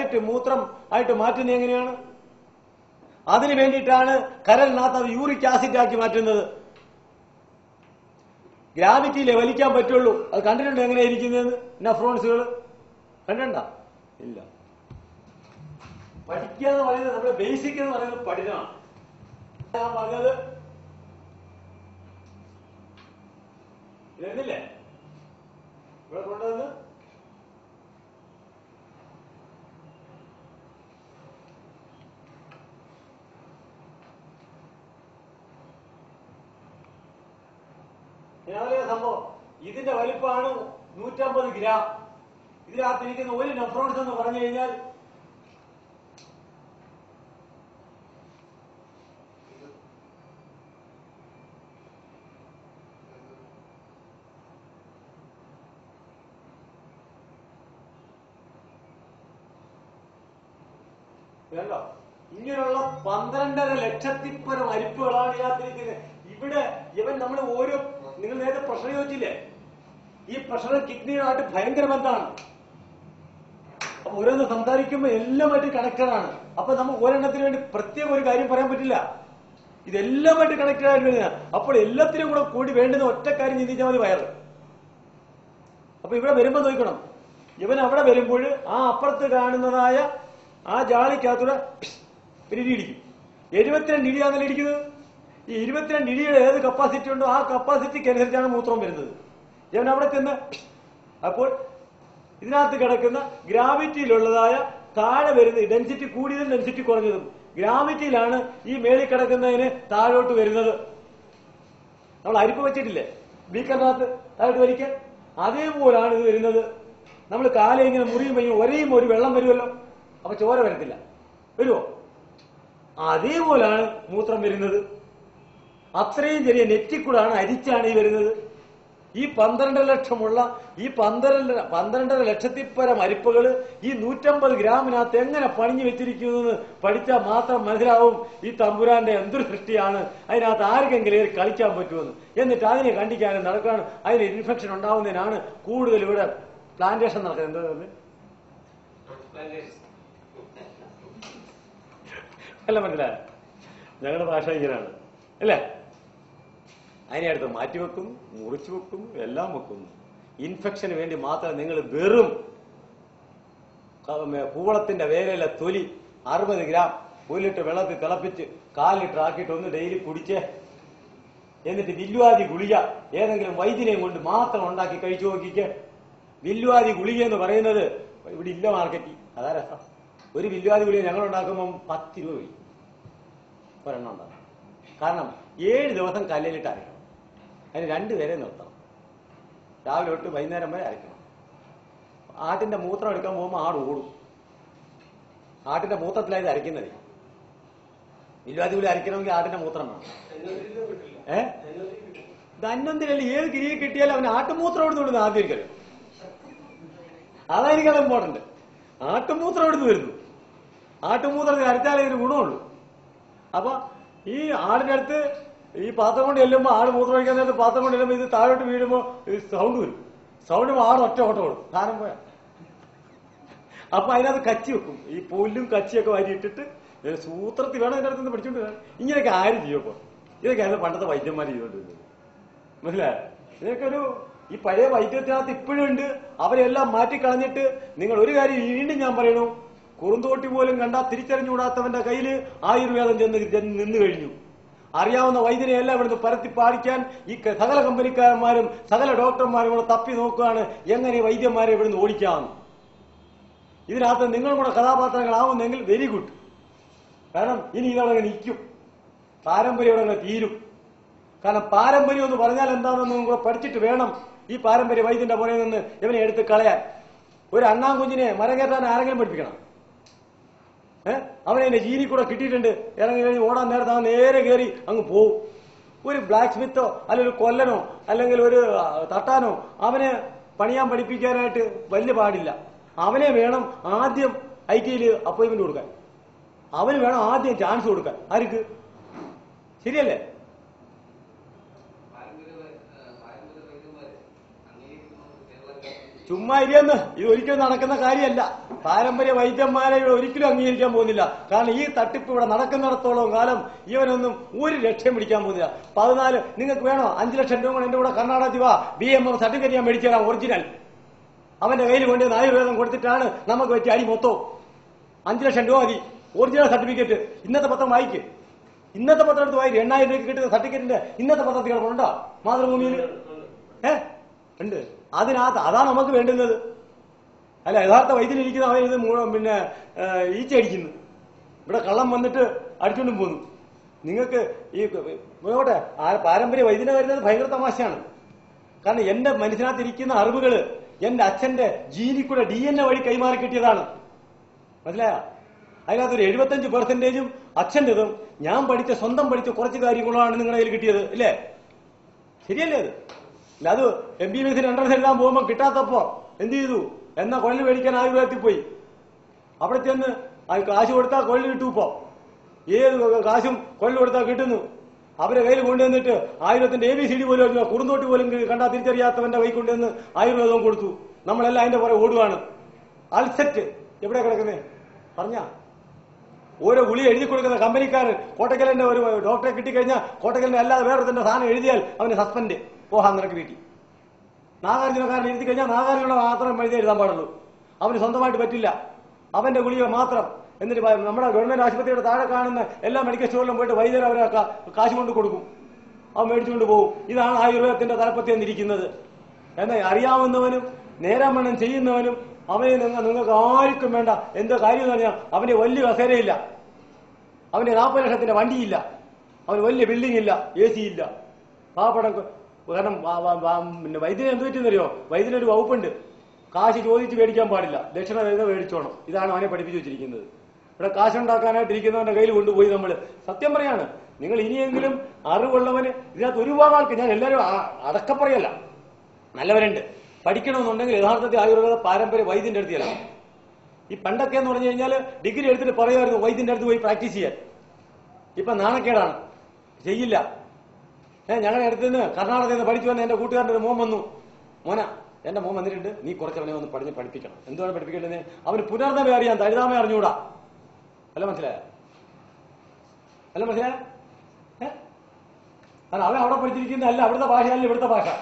Direct മൂത്രം ആയിട്ട് മാറ്റുന്നത് എങ്ങനെയാണ് അതിനു വേണ്ടിയിട്ടാണ് കരലിനകത്ത് അത് യൂറിക് ആസിഡ് ആക്കി മാറ്റുന്നത് ഗ്രാവിറ്റിയിലെ വലിക്കാൻ പറ്റുള്ളൂ അത് കണ്ടിട്ടുണ്ടോ എങ്ങനെയാ ഇരിക്കുന്നതെന്ന് നഫ്രോൺസുകൾ കണ്ടിട്ടുണ്ടോ ഇല്ല പഠിക്കുക എന്ന് പറയുന്നത് നമ്മുടെ ബേസിക് എന്ന് പറയുന്നത് പഠിതമാണ് ഞാൻ പറഞ്ഞത് ഇതെന്നില്ലേ ഇവിടെ കൊണ്ടുവന്ന് രാവിലെ സംഭവം ഇതിന്റെ വലിപ്പമാണ് നൂറ്റമ്പത് ഗ്രാം ഇതിനകത്തിരിക്കുന്ന ഒരു നെഫ്രോൺസ് എന്ന് പറഞ്ഞു കഴിഞ്ഞാൽ വേണ്ടോ ഇങ്ങനെയുള്ള പന്ത്രണ്ടര ലക്ഷത്തിപ്പരം അരിപ്പുകളാണ് ഇതിനകത്തിരിക്കുന്നത് ഇവിടെ ഇവൻ നമ്മൾ ഓരോ നിങ്ങൾ നേരത്തെ പ്രഷർ ചോദിച്ചില്ലേ ഈ പ്രഷർ കിഡ്നിയുമായിട്ട് ഭയങ്കര ബന്ധമാണ് അപ്പൊ ഓരോന്ന് സംസാരിക്കുമ്പോൾ എല്ലാമായിട്ട് കണക്റ്റഡ് ആണ് അപ്പൊ നമ്മൾ ഒരെണ്ണത്തിന് വേണ്ടി പ്രത്യേക ഒരു കാര്യം പറയാൻ പറ്റില്ല ഇതെല്ലാമായിട്ട് കണക്റ്റഡ് ആയിട്ട് വരുന്നതാണ്. അപ്പോൾ എല്ലാത്തിനും കൂടെ കൂടി വേണ്ടുന്ന ഒറ്റ കാര്യം ചിന്തിച്ചാൽ മതി വയറ് അപ്പൊ ഇവിടെ വരുമ്പോ നോക്കണം ഇവൻ അവിടെ വരുമ്പോൾ ആ അപ്പുറത്ത് കാണുന്നതായ ആ ജാളിക്കകത്തൂടെ ഒരു ഇടി ഇടിക്കും എഴുപത്തിരണ്ട് ഇടിയാണല്ലോ ഇടിക്കുന്നത് ഈ ഇരുപത്തിരണ്ട് ഇടിയുടെ ഏത് കപ്പാസിറ്റി ഉണ്ടോ ആ കപ്പാസിറ്റിക്ക് അനുസരിച്ചാണ് മൂത്രം വരുന്നത് ഇവൻ അവിടെ ചെന്ന് അപ്പോൾ ഇതിനകത്ത് കിടക്കുന്ന ഗ്രാവിറ്റിയിലുള്ളതായ താഴെ വരുന്ന ഡെൻസിറ്റി കൂടിയതും ഡെൻസിറ്റി കുറഞ്ഞതും ഗ്രാവിറ്റിയിലാണ് ഈ മേളിൽ കിടക്കുന്നതിന് താഴോട്ട് വരുന്നത് നമ്മൾ അരിപ്പ് വെച്ചിട്ടില്ലേ ബീക്കറിനകത്ത് താഴോട്ട് വലിക്കാൻ അതേപോലാണ് ഇത് വരുന്നത് നമ്മൾ കാലം ഇങ്ങനെ മുറിയുമ്പോൾ ഇങ്ങനെ ഒരേയും ഒരു വെള്ളം വരുമല്ലോ അപ്പൊ ചോര വരത്തില്ല വരുമോ അതേപോലാണ് മൂത്രം വരുന്നത് അത്രയും ചെറിയ നെറ്റിക്കൂടാണ് അരിച്ചാണ് ഈ വരുന്നത് ഈ പന്ത്രണ്ട് ലക്ഷമുള്ള ഈ പന്ത്രണ്ട് പന്ത്രണ്ടര ലക്ഷത്തിപ്പരം അരിപ്പുകൾ ഈ നൂറ്റമ്പത് ഗ്രാമിനകത്ത് എങ്ങനെ പണിഞ്ഞു വെച്ചിരിക്കുന്നു പഠിച്ചാൽ മാത്രം മനസ്സിലാവും ഈ തമ്പുരാന്റെ എന്തൊരു സൃഷ്ടിയാണ് അതിനകത്ത് ആർക്കെങ്കിലും ഏറി കളിക്കാൻ പറ്റുമെന്ന് എന്നിട്ട് അതിനെ കണ്ടിക്കാനും നടക്കാനും അതിന് ഇൻഫെക്ഷൻ ഉണ്ടാവുന്നതിനാണ് കൂടുതൽ ഇവിടെ പ്ലാന്റേഷൻ നടക്കുന്നത് എന്താ പറയുന്നത്? അല്ല മനസ്സിലായ ഞങ്ങളുടെ ഭാഷ ഇങ്ങനെയാണ് അല്ലേ അതിനെ അടുത്ത് മാറ്റിവെക്കും മുറിച്ചു വെക്കും എല്ലാം വെക്കുന്നു ഇൻഫെക്ഷന് വേണ്ടി മാത്രം നിങ്ങൾ വെറും ക- മേ- കൂവളത്തിന്റെ വേരയിലെ തൊലി അറുപത് ഗ്രാം ഒരു ലിറ്റർ വെള്ളത്തിൽ തിളപ്പിച്ച് കാൽ ലിറ്റർ ആക്കിയിട്ട് ഒന്ന് ഡെയിലി കുടിച്ച് എന്നിട്ട് വില്ലുവാതി ഗുളിക ഏതെങ്കിലും വൈദ്യനെയും കൊണ്ട് മാത്രം ഉണ്ടാക്കി കഴിച്ചു നോക്കിക്ക് വില്ലുവാതി ഗുളിക എന്ന് പറയുന്നത് ഇവിടെ ഇല്ല മാർക്കറ്റിൽ അതാ രസം ഒരു വില്ലുവാതി ഗുളിക ഞങ്ങൾ ഉണ്ടാക്കുമ്പോൾ പത്ത് രൂപ വരും ഒരെണ്ണം ഉണ്ടാകും കാരണം ഏഴ് ദിവസം കല്ലിലിട്ട് അരയ്ക്കണം അതിന് രണ്ടുപേരെ നിർത്തണം രാവിലെ തൊട്ട് വൈകുന്നേരം വരെ അരയ്ക്കണം ആട്ടിന്റെ മൂത്രം എടുക്കാൻ പോകുമ്പോൾ ആട് ഓടും ആട്ടിന്റെ മൂത്രത്തിലായത് അരയ്ക്കുന്നത് വില്ലുവാതി ഗുളി അരയ്ക്കണമെങ്കിൽ ആട്ടിന്റെ മൂത്രം വേണം ഏ ധന്വന്തിരല്ല ഏത് കിരിയെ കിട്ടിയാലും അവന് ആട്ടുമൂത്രം എടുത്ത് വിടുന്നു ആദ്യം എനിക്കറിയാം അതായിരിക്കും ഇമ്പോർട്ടന്റ് ആട്ടുമൂത്രം എടുത്ത് വരുന്നു ആട്ടുമൂത്രത്തിൽ അരച്ചാലേ ഇതിന് ഗുണമുള്ളൂ അപ്പൊ ഈ ആടിന്റെ അടുത്ത് ഈ പാത്രം കൊണ്ട് ചെല്ലുമ്പോ ആട് മൂത്രം ഒഴിക്കാൻ നേരത്ത് പാത്രം കൊണ്ട് ചെല്ലുമ്പോ ഇത് താഴോട്ട് വീഴുമ്പോ സൗണ്ട് വരും സൗണ്ട് ആട് ഒറ്റ ഓട്ടം ഓടും സാധനം പോയാ അപ്പൊ അതിനകത്ത് കച്ചി വെക്കും ഈ പുല്ലും കച്ചിയൊക്കെ വാരിയിട്ടിട്ട് ഏ, സൂത്രത്തിൽ വേണം അതിന്റെ അടുത്ത് നിന്ന് പിടിച്ചോണ്ട് വരാൻ ഇങ്ങനെയൊക്കെ ആര് ചെയ്യും അപ്പൊ ഇതൊക്കെയായിരുന്നു പണ്ടത്തെ വൈദ്യന്മാർ ചെയ്തോണ്ടിരുന്നത് മനസ്സിലായോ ഇതൊക്കെ ഒരു ഈ പഴയ വൈദ്യത്തിനകത്ത് ഇപ്പോഴും ഉണ്ട് അവരെല്ലാം മാറ്റിക്കളഞ്ഞിട്ട് നിങ്ങൾ ഒരു കാര്യം വീണ്ടും ഞാൻ പറയണു കുറുന്തോട്ടി പോലും കണ്ടാൽ തിരിച്ചറിഞ്ഞുകൂടാത്തവന്റെ കയ്യിൽ ആയുർവേദം ചെന്ന് ചെന്ന് നിന്ന് കഴിഞ്ഞു അറിയാവുന്ന വൈദ്യനെ എല്ലാം ഇവിടുന്ന് പരത്തി പാടിക്കാൻ ഈ ക- സകല കമ്പനിക്കാരന്മാരും സകല ഡോക്ടർമാരും കൂടെ തപ്പി നോക്കുകയാണ് എങ്ങനെ ഈ വൈദ്യന്മാരെ ഇവിടുന്ന് ഓടിക്കാമെന്ന് ഇതിനകത്ത് നിങ്ങളും കൂടെ കഥാപാത്രങ്ങളാവുന്നെങ്കിൽ വെരി ഗുഡ് കാരണം ഇനി ഇതവിടെ നിൽക്കും പാരമ്പര്യം ഇവിടെ തീരും കാരണം പാരമ്പര്യം എന്ന് പറഞ്ഞാൽ എന്താണെന്ന് നിങ്ങൾ പഠിച്ചിട്ട് വേണം ഈ പാരമ്പര്യ വൈദ്യന്റെ പുറകെ നിന്ന് ഇവനെ എടുത്ത് കളയാൻ ഒരു അണ്ണാൻ കുഞ്ഞിനെ മരം കയറ്റാൻ ആരെങ്കിലും പഠിപ്പിക്കണം ഏഹ് അവനെ എന്റെ ജീനി കൂടെ കിട്ടിയിട്ടുണ്ട് ഇറങ്ങി കഴിഞ്ഞ് ഓടാൻ നേരത്തെ അവൻ നേരെ കയറി അങ്ങ് പോവും ഒരു ബ്ലാക്ക് സ്മിത്തോ അല്ലെങ്കിൽ ഒരു കൊല്ലനോ അല്ലെങ്കിൽ ഒരു ആ, തട്ടാനോ അവനെ പണിയാൻ പഠിപ്പിക്കാനായിട്ട് വലിയ പാടില്ല അവനെ വേണം ആദ്യം ഐ ടിയിൽ അപ്പോയിന്റ്മെന്റ് കൊടുക്കാൻ അവന് വേണം ആദ്യം ചാൻസ് കൊടുക്കാൻ ആർക്ക് ശരിയല്ലേ പാരമ്പര്യ വൈ- ഏഹ് പാരമ്പര്യ വൈദ്യന്മാര് അംഗീകരിക്കുന്നത് കേരളത്തിൽ ചുമ്മാ ഇരിയെന്ന് ഇത് ഒരിക്കലും നടക്കുന്ന കാര്യമല്ല പാരമ്പര്യ വൈദ്യന്മാരെ ഇവിടെ ഒരിക്കലും അംഗീകരിക്കാൻ പോകുന്നില്ല കാരണം ഈ തട്ടിപ്പ് ഇവിടെ നടക്കുന്നിടത്തോളം കാലം ഇവനൊന്നും ഒരു ലക്ഷ്യം പിടിക്കാൻ പോകുന്നില്ല പതിനാല് നിങ്ങൾക്ക് വേണോ അഞ്ചു ലക്ഷം രൂപ കൊണ്ട് എന്റെ കൂടെ കർണാടകത്തിൽ വാ ബി എം എം സർട്ടിഫിക്കറ്റ് ഞാൻ മേടിച്ചു തരാം ഒറിജിനൽ അവന്റെ കയ്യിൽ കൊണ്ട് ആയുർവേദം കൊടുത്തിട്ടാണ് നമുക്ക് പറ്റിയ അടി മൊത്തവും അഞ്ചു ലക്ഷം രൂപ മതി ഒറിജിനൽ സർട്ടിഫിക്കറ്റ് ഇന്നത്തെ പത്രം വായിക്ക് ഇന്നത്തെ പത്രം എടുത്ത് വായിക്കും എണ്ണായിരം രൂപയ്ക്ക് കിട്ടുന്ന സർട്ടിഫിക്കറ്റിന്റെ ഇന്നത്തെ പത്രത്തിൽ കിടപ്പുണ്ടോ മാതൃഭൂമിയിൽ ഏ ഉണ്ട് അതിനകത്ത് അതാണ് നമുക്ക് വേണ്ടുന്നത് അല്ല യഥാർത്ഥ വൈദ്യനിരിക്കുന്ന അവൻ ഇത് മുഴുവൻ പിന്നെ ഏ, ഈച്ച അടിക്കുന്നു ഇവിടെ കള്ളം വന്നിട്ട് അടിച്ചുകൊണ്ടും പോന്നു നിങ്ങൾക്ക് ഈ നോട്ടെ പാരമ്പര്യ വൈദ്യനെ വരുന്നത് ഭയങ്കര തമാശയാണ് കാരണം എന്റെ മനസ്സിനകത്തിരിക്കുന്ന അറിവുകള് എന്റെ അച്ഛന്റെ ജീനിൽ കൂടെ ഡി എൻ എ വഴി കൈമാറി കിട്ടിയതാണ് മനസ്സിലായോ അതിനകത്ത് ഒരു എഴുപത്തഞ്ച് പെർസെന്റേജും അച്ഛൻ്റെതും ഞാൻ പഠിച്ച സ്വന്തം പഠിച്ച കുറച്ച് കാര്യങ്ങളാണ് നിങ്ങളുടെ കയ്യിൽ കിട്ടിയത് ഇല്ലേ ശരിയല്ലേ അത് അല്ല അത് എം ബി ബി എസ് രണ്ടര എഴുതാൻ പോകുമ്പോൾ കിട്ടാത്തപ്പോ എന്ത് ചെയ്തു എന്നാ കൊല്ലം മേടിക്കാൻ ആയുർവേദത്തിൽ പോയി അവിടെ ചെന്ന് അത് കാശ് കൊടുത്താൽ കൊല്ലം കിട്ടും ഇപ്പോ ഏത് കാശും കൊല്ലം കൊടുത്താൽ കിട്ടുന്നു അവരെ കയ്യിൽ കൊണ്ടുവന്നിട്ട് ആയുർവേദത്തിന്റെ എ ബി സി ഡി പോലും അറിഞ്ഞില്ല കുറുന്തോട്ടി പോലും കണ്ടാൽ തിരിച്ചറിയാത്തവന്റെ കൈ കൊണ്ടുവന്ന് ആയുർവേദവും കൊടുത്തു നമ്മളെല്ലാം അതിന്റെ പുറകെ ഓടുകയാണ് അൾസെറ്റ് എവിടെ കിടക്കുന്നേ പറഞ്ഞാ ഓരോ ഗുളി എഴുതി കൊടുക്കുന്ന കമ്പനിക്കാരൻ കോട്ടക്കലിന്റെ ഒരു ഡോക്ടറെ കിട്ടിക്കഴിഞ്ഞാൽ കോട്ടക്കലിന്റെ അല്ലാതെ വേറൊരുത്തിന്റെ സാധനം എഴുതിയാൽ അവന് സസ്പെൻഡ് പോഹാൻ നിനക്ക് വീട്ടിൽ നാഗാർജുനക്കാരൻ എഴുതി കഴിഞ്ഞാൽ നാഗാർജുന മാത്രം എഴുതി എഴുതാൻ പാടുള്ളൂ അവന് സ്വന്തമായിട്ട് പറ്റില്ല അവന്റെ ഗുളിക മാത്രം എന്നിട്ട് പ- നമ്മുടെ ഗവൺമെന്റ് ആശുപത്രിയുടെ താഴെ കാണുന്ന എല്ലാ മെഡിക്കൽ സ്റ്റോറിലും പോയിട്ട് വൈദ്യർ അവരെ കാ- കാശ് കൊണ്ട് കൊടുക്കും അവൻ മേടിച്ചുകൊണ്ട് പോകും ഇതാണ് ആയുർവേദത്തിന്റെ തലപ്പത്തി എന്നിരിക്കുന്നത് എന്നാൽ അറിയാവുന്നവനും നേരാമണ്ണം ചെയ്യുന്നവനും അവനെ നിങ്ങൾ നിങ്ങൾക്ക് ആർക്കും വേണ്ട എന്തോ കാര്യം എന്ന് പറഞ്ഞാൽ അവന് വലിയ കസേരയില്ല അവന് നാൽപ്പത് ലക്ഷത്തിന്റെ വണ്ടിയില്ല അവന് വലിയ ബിൽഡിംഗ് ഇല്ല എ സി ഇല്ല പാവപ്പടം കാരണം വ- വ- വ- പിന്നെ വൈദ്യനെ എന്ത് പറ്റുന്നറിയോ വൈദ്യനൊരു വകുപ്പുണ്ട് കാശ് ചോദിച്ച് മേടിക്കാൻ പാടില്ല ദക്ഷിണ വരുന്ന മേടിച്ചോണം ഇതാണ് അവനെ പഠിപ്പിച്ചു വെച്ചിരിക്കുന്നത് ഇവിടെ കാശുണ്ടാക്കാനായിട്ട് ഇരിക്കുന്നവന്റെ കയ്യിൽ കൊണ്ടുപോയി നമ്മൾ സത്യം പറയാണ് നിങ്ങൾ ഇനിയെങ്കിലും അറിവുള്ളവന് ഇതിനകത്ത് ഒരുപാട് ആൾക്ക് ഞാൻ എല്ലാവരും അ- അടക്കപ്പറയല്ല നല്ലവരുണ്ട് പഠിക്കണമെന്നുണ്ടെങ്കിൽ യഥാർത്ഥത്തിൽ ആയുർവേദ പാരമ്പര്യ വൈദ്യന്റെ അടുത്ത് ചെല്ലണം ഈ പണ്ടൊക്കെ എന്ന് പറഞ്ഞു കഴിഞ്ഞാൽ ഡിഗ്രി എടുത്തിട്ട് പറയുമായിരുന്നു വൈദ്യന്റെ അടുത്ത് പോയി പ്രാക്ടീസ് ചെയ്യാൻ ഇപ്പൊ നാണക്കേടാണ് ചെയ്യില്ല ഏ ഞങ്ങളുടെ അടുത്ത് നിന്ന് കർണാടകത്തിൽ നിന്ന് പഠിച്ചു വന്ന എന്റെ കൂട്ടുകാരൻ്റെ ഒരു മോൻ വന്നു മോന എന്റെ മോൻ വന്നിട്ടുണ്ട് നീ കുറച്ച് അവനെ ഒന്ന് പഠിഞ്ഞ് പഠിപ്പിക്കണം എന്തുവാണ് പഠിപ്പിക്കേണ്ടത് അവന് പുനർനവ അറിയാൻ തഴുതാമ അറിഞ്ഞൂടാ അല്ല മനസ്സിലായ അല്ല മനസ്സിലായ ഏ കാരണം അവൻ അവിടെ പഠിച്ചിരിക്കുന്ന അല്ല അവിടുത്തെ ഭാഷയല്ല ഇവിടുത്തെ ഭാഷ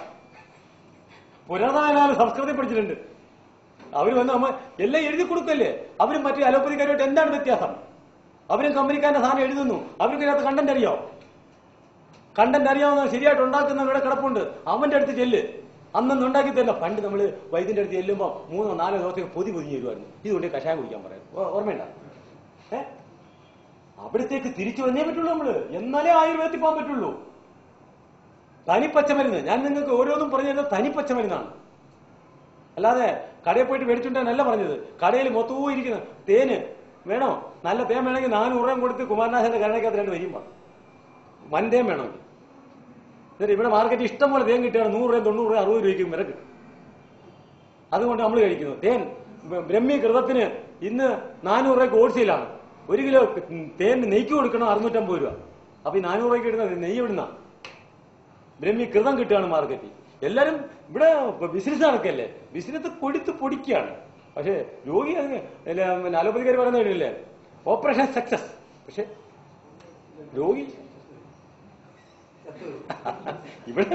പുനർനവനാണ് സംസ്കൃതം പഠിച്ചിട്ടുണ്ട് അവര് വന്ന് നമ്മ എല്ലാം എഴുതി കൊടുക്കല്ലേ അവരും മറ്റു അലോപ്പതിക്കാരുമായിട്ട് എന്താണ് വ്യത്യാസം അവരും കമ്പനിക്കാരന്റെ സാധനം എഴുതുന്നു അവർക്ക് ഇതിനകത്ത് കണ്ടന്റ് അറിയോ കണ്ടന്റ് അറിയാവുന്ന ശരിയായിട്ട് ഉണ്ടാക്കുന്ന ഇവിടെ കിടപ്പുണ്ട് അവന്റെ അടുത്ത് ചെല്ല് അന്നൊന്നും ഉണ്ടാക്കി തരില്ല പണ്ട് നമ്മള് വൈദ്യന്റെ അടുത്ത് ചെല്ലുമ്പോൾ മൂന്നോ നാലോ ദിവസത്തേക്ക് പൊതി പൊതിഞ്ഞ് തരുമായിരുന്നു ഇതുകൊണ്ട് കഷായം കുടിക്കാൻ പറയാം ഓ- ഓർമ്മയുണ്ടോ ഏ അവിടത്തേക്ക് തിരിച്ചു വന്നേ പറ്റുള്ളൂ നമ്മള് എന്നാലേ ആയുർവേദത്തിൽ പോകാൻ പറ്റുള്ളൂ തനിപ്പച്ചമരുന്ന് ഞാൻ നിങ്ങൾക്ക് ഓരോന്നും പറഞ്ഞു തരുന്നത് തനിപ്പച്ചമരുന്നാണ് അല്ലാതെ കടയിൽ പോയിട്ട് മേടിച്ചുകൊണ്ടാണല്ല പറഞ്ഞത് കടയിൽ മൊത്തവും ഇരിക്കുന്ന തേന് വേണോ നല്ല തേൻ വേണമെങ്കിൽ നാനൂറ് രൂപ കൊടുത്ത് കുമാരനാശന്റെ കരണക്കകത്ത് രണ്ട് വരിയും വേണം വൻതേൻ വേണമെങ്കിൽ എന്നിട്ട് ഇവിടെ മാർക്കറ്റിൽ ഇഷ്ടം പോലെ തേൻ കിട്ടുകയാണ് നൂറ് രൂപ തൊണ്ണൂറ് രൂപ അറുപത് രൂപയ്ക്കും വില കിട്ടും അതുകൊണ്ട് നമ്മൾ കഴിക്കുന്നു തേൻ ബ- ബ്രഹ്മി കൃതത്തിന് ഇന്ന് നാനൂറ് രൂപയ്ക്ക് ഹോൾസെയിലാണ് ഒരു കിലോ തേൻ നെയ്ക്ക് കൊടുക്കണം അറുന്നൂറ്റമ്പത് രൂപ അപ്പൊ ഈ നാനൂറ് രൂപയ്ക്ക് ഇടുന്ന നെയ്യ് ഇടുന്ന ബ്രഹ്മി കൃതം കിട്ടുകയാണ് മാർക്കറ്റിൽ എല്ലാരും ഇവിടെ ബിസിനസ് നടക്കല്ലേ ബിസിനസ് കൊടുത്ത് പൊടിക്കുകയാണ് പക്ഷെ രോഗി അതിന് അല്ല, പിന്നെ അലോപ്പതിക്കാർ പറയുന്ന കേട്ടില്ലേ ഓപ്പറേഷൻ സക്സസ് പക്ഷെ രോഗി ഇവിടെ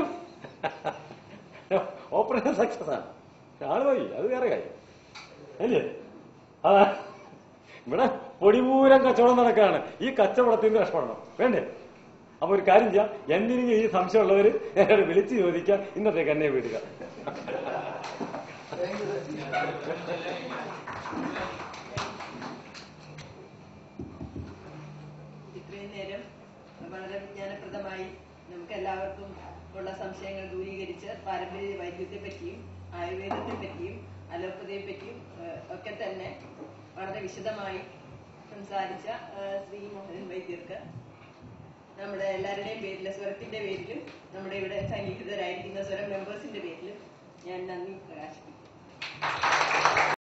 ഓപ്പറേഷൻ സക്സസ് ആണ് പക്ഷെ ആള് പോയി അത് വേറെ കാര്യം അല്ലേ ആ ഇവിടെ പൊടിപൂരം കച്ചവടം നടക്കുകയാണ് ഈ കച്ചവടത്തിൽ നിന്ന് രക്ഷപ്പെടണം വേണ്ടേ അപ്പൊ ഒരു കാര്യം ചെയ്യാം എന്തിനും ഈ സംശയമുള്ളവര് എന്നോട് വിളിച്ച് ചോദിക്കാം ഇന്നത്തേക്ക് എന്നെ വിടുക ഇത്രയും നേരം വളരെ വിജ്ഞാനപ്രദമായി നമുക്ക് എല്ലാവർക്കും ഉള്ള സംശയങ്ങൾ ദൂരീകരിച്ച് പാരമ്പര്യ വൈദ്യത്തെ പറ്റിയും ആയുർവേദത്തെ പറ്റിയും അലോപ്പതിയെ പറ്റിയും ഏഹ്, ഒക്കെ തന്നെ വളരെ വിശദമായി സംസാരിച്ച ഏഹ്, ശ്രീ മോഹനൻ വൈദ്യർക്ക് നമ്മുടെ എല്ലാവരുടെയും പേരിൽ സ്വരത്തിന്റെ പേരിലും നമ്മുടെ ഇവിടെ സന്നിഹിതരായിരിക്കുന്ന സ്വരം മെമ്പേഴ്സിന്റെ പേരിലും ഞാൻ നന്ദി പ്രകാശിപ്പിക്കുന്നു